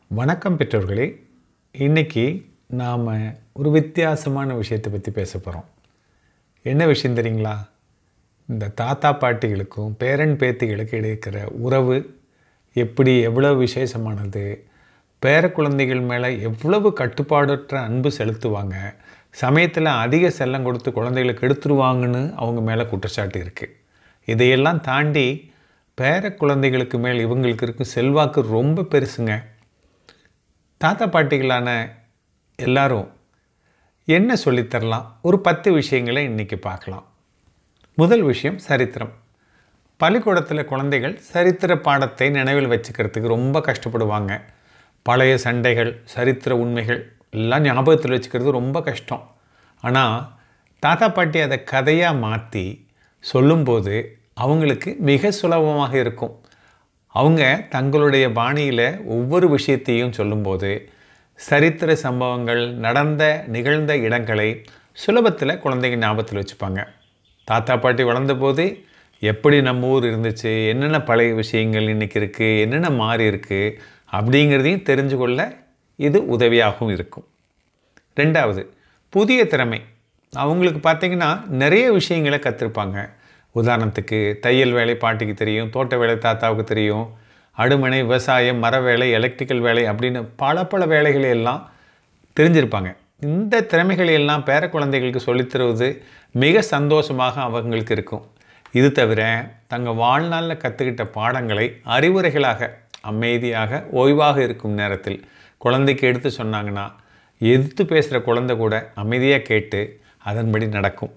வணக்கம் பெற்றோர்களே இன்னைக்கு நாம் ஒரு வித்தியாசமான விஷயத்தை பற்றி பேச போகிறோம் என்ன விஷயம் தெரியுங்களா இந்த தாத்தா பாட்டிகளுக்கும் பேரன் பேத்திகளுக்கு இருக்கிற உறவு எப்படி எவ்வளவு விசேஷமானது பேர குழந்தைகள் மேலே எவ்வளவு கட்டுப்பாடற்ற அன்பு செலுத்துவாங்க சமயத்தில் அதிக செல்லம் கொடுத்து குழந்தைகளுக்கு எடுத்துருவாங்கன்னு அவங்க மேலே குற்றச்சாட்டு இருக்குது இதையெல்லாம் தாண்டி பேர குழந்தைகளுக்கு மேல் இவங்களுக்கு இருக்கும் செல்வாக்கு ரொம்ப பெருசுங்க தாத்தா பாட்டிகளான எல்லாரும் என்ன சொல்லித்தரலாம் ஒரு பத்து விஷயங்களை இன்றைக்கி பார்க்கலாம் முதல் விஷயம் சரித்திரம் பள்ளிக்கூடத்தில் குழந்தைகள் சரித்திர பாடத்தை நினைவில் வச்சுக்கிறதுக்கு ரொம்ப கஷ்டப்படுவாங்க பழைய சண்டைகள் சரித்திர உண்மைகள் எல்லாம் ஞாபகத்தில் வச்சுக்கிறது ரொம்ப கஷ்டம் ஆனால் தாத்தா பாட்டி அதை கதையாக மாற்றி சொல்லும்போது அவங்களுக்கு மிக சுலபமாக இருக்கும் அவங்க தங்களுடைய பாணியில் ஒவ்வொரு விஷயத்தையும் சொல்லும்போது சரித்திர சம்பவங்கள் நடந்த நிகழ்ந்த இடங்களை சுலபத்தில் குழந்தைங்க ஞாபகத்தில் வச்சுப்பாங்க தாத்தா பாட்டி வளர்ந்தபோது எப்படி நம்ம ஊர் இருந்துச்சு என்னென்ன பழைய விஷயங்கள் இன்றைக்கி இருக்குது என்னென்ன மாறி இருக்குது அப்படிங்கிறதையும் தெரிஞ்சு கொள்ள இது உதவியாகவும் இருக்கும் ரெண்டாவது புதிய திறமை அவங்களுக்கு பார்த்திங்கன்னா நிறைய விஷயங்களை கற்றுருப்பாங்க உதாரணத்துக்கு தையல் வேலை பாட்டிக்கு தெரியும் தோட்ட வேலை தாத்தாவுக்கு தெரியும் அடுமனை விவசாயம் மர வேலை எலக்ட்ரிக்கல் வேலை அப்படின்னு பல பல வேலைகளை எல்லாம் தெரிஞ்சிருப்பாங்க இந்த திறமைகளை எல்லாம் பேர குழந்தைகளுக்கு சொல்லித்தருவது மிக சந்தோஷமாக அவங்களுக்கு இருக்கும் இது தவிர தங்கள் வாழ்நாளில் கற்றுக்கிட்ட பாடங்களை அறிவுரைகளாக அமைதியாக ஓய்வாக இருக்கும் நேரத்தில் குழந்தைக்கு எடுத்து சொன்னாங்கன்னா எதிர்த்து பேசுகிற குழந்தை கூட அமைதியாக கேட்டு அதன்படி நடக்கும்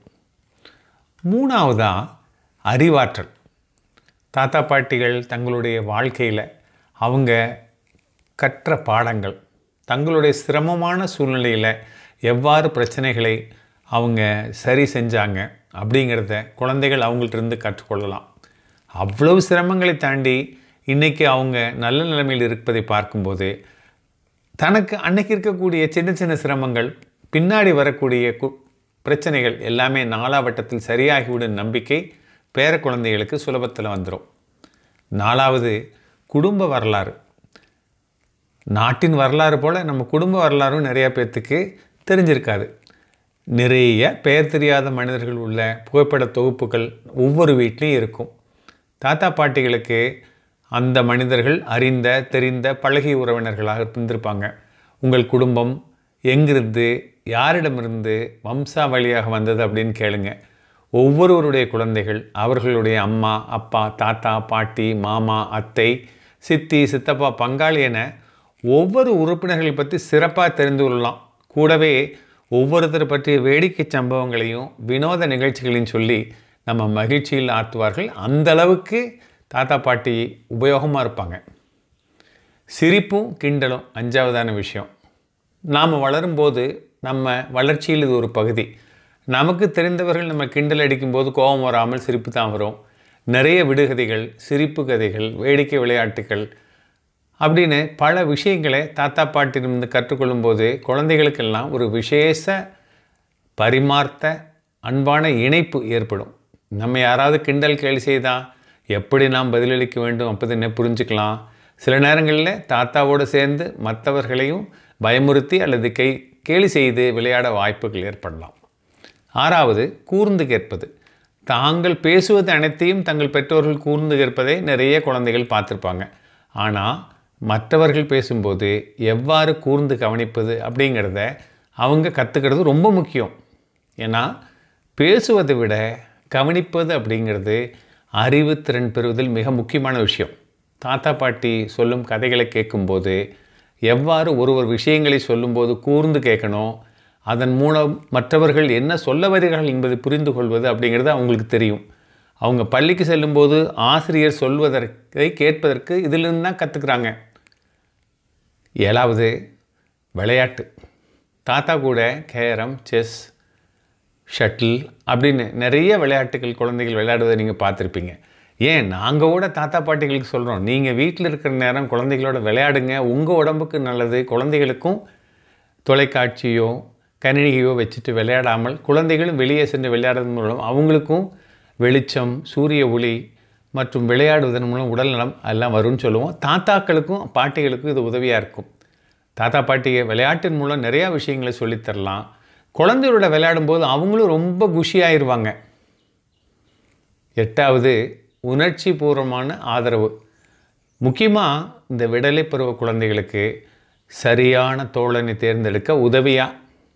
மூணாவதாக அறிவாற்றல் தாத்தா பாட்டிகள் தங்களுடைய வாழ்க்கையில் அவங்க கற்ற பாடங்கள் தங்களுடைய சிரமமான சூழ்நிலையில் எவ்வாறு பிரச்சனைகளை அவங்க சரி செஞ்சாங்க அப்படிங்கிறத குழந்தைகள் அவங்கள்ட்ட கற்றுக்கொள்ளலாம் அவ்வளவு சிரமங்களை தாண்டி இன்றைக்கி அவங்க நல்ல நிலைமையில் இருப்பதை பார்க்கும்போது தனக்கு அன்னைக்கு இருக்கக்கூடிய சின்ன சின்ன சிரமங்கள் பின்னாடி வரக்கூடிய கு பிரச்சனைகள் எல்லாமே நாலாவட்டத்தில் சரியாகிவிடும் நம்பிக்கை பேர குழந்தைகளுக்கு சுலபத்தில் வந்துடும் நாலாவது குடும்ப வரலாறு நாட்டின் வரலாறு போல் நம்ம குடும்ப வரலாறும் நிறையா பேர்த்துக்கு தெரிஞ்சிருக்காது நிறைய பெயர் தெரியாத மனிதர்கள் உள்ள புகைப்பட தொகுப்புகள் ஒவ்வொரு வீட்லேயும் இருக்கும் தாத்தா பாட்டிகளுக்கு அந்த மனிதர்கள் அறிந்த தெரிந்த பழகிய உறவினர்களாக இருந்திருப்பாங்க உங்கள் குடும்பம் எங்கிருந்து யாரிடமிருந்து வம்சாவளியாக வந்தது அப்படின்னு கேளுங்க ஒவ்வொருவருடைய குழந்தைகள் அவர்களுடைய அம்மா அப்பா தாத்தா பாட்டி மாமா அத்தை சித்தி சித்தப்பா பங்காளி என ஒவ்வொரு உறுப்பினர்களை பற்றி சிறப்பாக தெரிந்து கொள்ளலாம் கூடவே ஒவ்வொருத்தர் பற்றிய வேடிக்கை சம்பவங்களையும் வினோத நிகழ்ச்சிகளையும் சொல்லி நம்ம மகிழ்ச்சியில் ஆற்றுவார்கள் அந்த அளவுக்கு தாத்தா பாட்டி உபயோகமாக இருப்பாங்க சிரிப்பும் கிண்டலும் அஞ்சாவதான விஷயம் நாம் வளரும்போது நம்ம வளர்ச்சியில் இது ஒரு பகுதி நமக்கு தெரிந்தவர்கள் நம்ம கிண்டல் அடிக்கும்போது கோபம் வராமல் சிரிப்பு தான் வரும் நிறைய விடுகதைகள் சிரிப்பு கதைகள் வேடிக்கை விளையாட்டுகள் அப்படின்னு பல விஷயங்களை தாத்தா பாட்டிலிருந்து கற்றுக்கொள்ளும்போது குழந்தைகளுக்கெல்லாம் ஒரு விசேஷ பரிமார்த்த அன்பான இணைப்பு ஏற்படும் நம்ம யாராவது கிண்டல் கேலி செய்தால் எப்படி நாம் பதிலளிக்க வேண்டும் அப்போது புரிஞ்சுக்கலாம் சில நேரங்களில் தாத்தாவோடு சேர்ந்து மற்றவர்களையும் பயமுறுத்தி அல்லது கை கேலி செய்து விளையாட வாய்ப்புகள் ஏற்படலாம் ஆறாவது கூர்ந்து கேட்பது தாங்கள் பேசுவது அனைத்தையும் தங்கள் பெற்றோர்கள் கூர்ந்து கேட்பதை நிறைய குழந்தைகள் பார்த்துருப்பாங்க ஆனால் மற்றவர்கள் பேசும்போது எவ்வாறு கூர்ந்து கவனிப்பது அப்படிங்கிறத அவங்க கற்றுக்கிறது ரொம்ப முக்கியம் ஏன்னா பேசுவதை விட கவனிப்பது அப்படிங்கிறது அறிவு திறன் பெறுவதில் மிக முக்கியமான விஷயம் தாத்தா பாட்டி சொல்லும் கதைகளை கேட்கும்போது எவ்வாறு ஒரு ஒரு விஷயங்களை சொல்லும்போது கூர்ந்து கேட்கணும் அதன் மூலம் மற்றவர்கள் என்ன சொல்ல வருகிறார்கள் என்பதை புரிந்து கொள்வது அப்படிங்கிறது அவங்களுக்கு தெரியும் அவங்க பள்ளிக்கு செல்லும்போது ஆசிரியர் சொல்வதற்கை கேட்பதற்கு இதிலிருந்து தான் கற்றுக்குறாங்க ஏழாவது விளையாட்டு தாத்தா கூட கேரம் செஸ் ஷட்டில் அப்படின்னு நிறைய விளையாட்டுகள் குழந்தைகள் விளையாடுவதை நீங்கள் பார்த்துருப்பீங்க ஏன் நாங்கள் கூட தாத்தா பாட்டிகளுக்கு சொல்கிறோம் நீங்கள் வீட்டில் இருக்கிற நேரம் குழந்தைகளோட விளையாடுங்க உங்கள் உடம்புக்கு நல்லது குழந்தைகளுக்கும் தொலைக்காட்சியோ கணினியோ வச்சுட்டு விளையாடாமல் குழந்தைகளும் வெளியே சென்று விளையாடுவதன் மூலம் அவங்களுக்கும் வெளிச்சம் சூரிய ஒளி மற்றும் விளையாடுவதன் மூலம் உடல் நலம் எல்லாம் வரும்னு சொல்லுவோம் தாத்தாக்களுக்கும் பாட்டிகளுக்கும் இது உதவியாக இருக்கும் தாத்தா பாட்டியை விளையாட்டின் மூலம் நிறையா விஷயங்களை சொல்லித்தரலாம் குழந்தையோட விளையாடும்போது அவங்களும் ரொம்ப குஷியாயிருவாங்க எட்டாவது உணர்ச்சி பூர்வமான ஆதரவு முக்கியமாக இந்த விடலை பருவ குழந்தைகளுக்கு சரியான தோழனை தேர்ந்தெடுக்க உதவியாக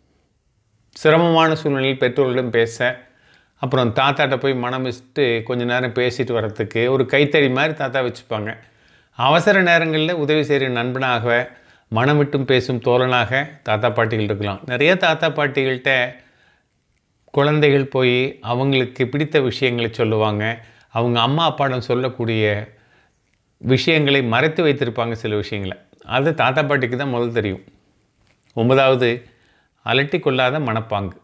சிரமமான சூழ்நிலையில் பெற்றோர்களிடம் பேச அப்புறம் தாத்தாட்ட போய் மனம் வச்சுட்டு கொஞ்ச நேரம் பேசிட்டு வர்றதுக்கு ஒரு கைத்தறி மாதிரி தாத்தா வச்சுப்பாங்க அவசர நேரங்களில் உதவி செய்கிற நண்பனாக மனம் விட்டும் பேசும் தோழனாக தாத்தா பாட்டிகள் இருக்கலாம் நிறைய தாத்தா பாட்டிகள்கிட்ட குழந்தைகள் போய் அவங்களுக்கு பிடித்த விஷயங்களை சொல்லுவாங்க அவங்க அம்மா அப்பாடம் சொல்லக்கூடிய விஷயங்களை மறைத்து வைத்திருப்பாங்க சில விஷயங்களை அது தாத்தா பாட்டிக்கு தான் முதல் தெரியும் ஒன்பதாவது அலட்டி கொள்ளாத மனப்பாங்கு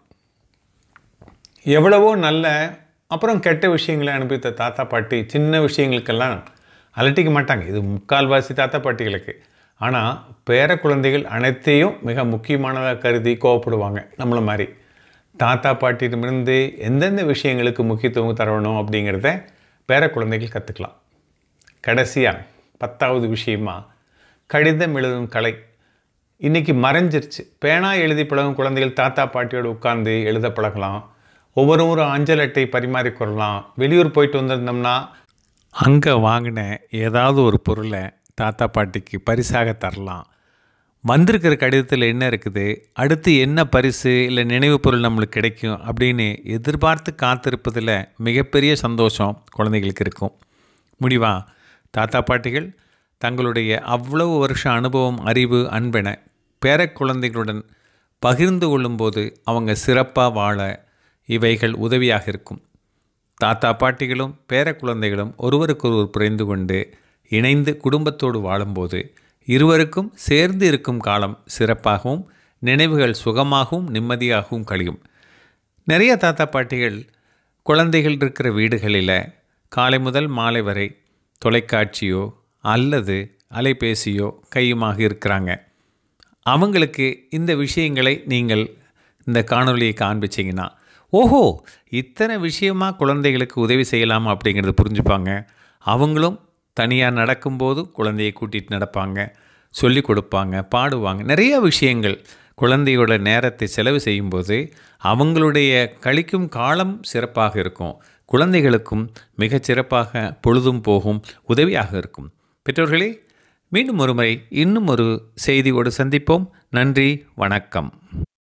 எவ்வளவோ நல்ல அப்புறம் கெட்ட விஷயங்களை அனுப்பித்த தாத்தா பாட்டி சின்ன விஷயங்களுக்கெல்லாம் அலட்டிக்க மாட்டாங்க இது முக்கால்வாசி தாத்தா பாட்டிகளுக்கு ஆனால் பேர குழந்தைகள் அனைத்தையும் மிக முக்கியமானதாக கருதி கோவப்படுவாங்க நம்மள மாதிரி தாத்தா பாட்டியிடமிருந்து எந்தெந்த விஷயங்களுக்கு முக்கியத்துவம் தரணும் அப்படிங்கிறத பேர குழந்தைகள் கற்றுக்கலாம் கடைசியாக பத்தாவது விஷயமா கடிதம் எழுதும் கலை இன்றைக்கி மறைஞ்சிருச்சு பேனா எழுதி பழகும் குழந்தைகள் தாத்தா பாட்டியோடு உட்கார்ந்து எழுத பழகலாம் ஒவ்வொரு ஒரு அஞ்சல் அட்டை பரிமாறிக்கொள்ளலாம் வெளியூர் போயிட்டு வந்திருந்தோம்னா அங்கே வாங்கின ஏதாவது ஒரு பொருளை தாத்தா பாட்டிக்கு பரிசாக தரலாம் வந்திருக்கிற கடிதத்தில் என்ன இருக்குது அடுத்து என்ன பரிசு இல்லை நினைவு பொருள் நம்மளுக்கு கிடைக்கும் அப்படின்னு எதிர்பார்த்து காத்திருப்பதில் மிகப்பெரிய சந்தோஷம் குழந்தைகளுக்கு இருக்கும் முடிவா தாத்தா பாட்டிகள் தங்களுடைய அவ்வளவு வருஷ அனுபவம் அறிவு அன்பென பேர குழந்தைகளுடன் பகிர்ந்து கொள்ளும்போது அவங்க சிறப்பாக வாழ இவைகள் உதவியாக இருக்கும் தாத்தா பாட்டிகளும் பேர குழந்தைகளும் ஒருவருக்கொருவர் புரிந்து கொண்டு இணைந்து குடும்பத்தோடு வாழும்போது இருவருக்கும் சேர்ந்து இருக்கும் காலம் சிறப்பாகவும் நினைவுகள் சுகமாகவும் நிம்மதியாகவும் கழியும் நிறைய தாத்தா பாட்டிகள் குழந்தைகள் இருக்கிற வீடுகளில் காலை முதல் மாலை வரை தொலைக்காட்சியோ அல்லது அலைபேசியோ கையுமாக இருக்கிறாங்க அவங்களுக்கு இந்த விஷயங்களை நீங்கள் இந்த காணொலியை காண்பிச்சிங்கன்னா ஓஹோ இத்தனை விஷயமாக குழந்தைகளுக்கு உதவி செய்யலாமா அப்படிங்கிறத புரிஞ்சுப்பாங்க அவங்களும் தனியாக நடக்கும்போது குழந்தையை கூட்டிகிட்டு நடப்பாங்க சொல்லி கொடுப்பாங்க பாடுவாங்க நிறைய விஷயங்கள் குழந்தையோட நேரத்தை செலவு செய்யும்போது அவங்களுடைய கழிக்கும் காலம் சிறப்பாக இருக்கும் குழந்தைகளுக்கும் மிகச் சிறப்பாக பொழுதும் போகும் உதவியாக இருக்கும் பெற்றோர்களே மீண்டும் ஒருமுறை இன்னும் ஒரு செய்தியோடு சந்திப்போம் நன்றி வணக்கம்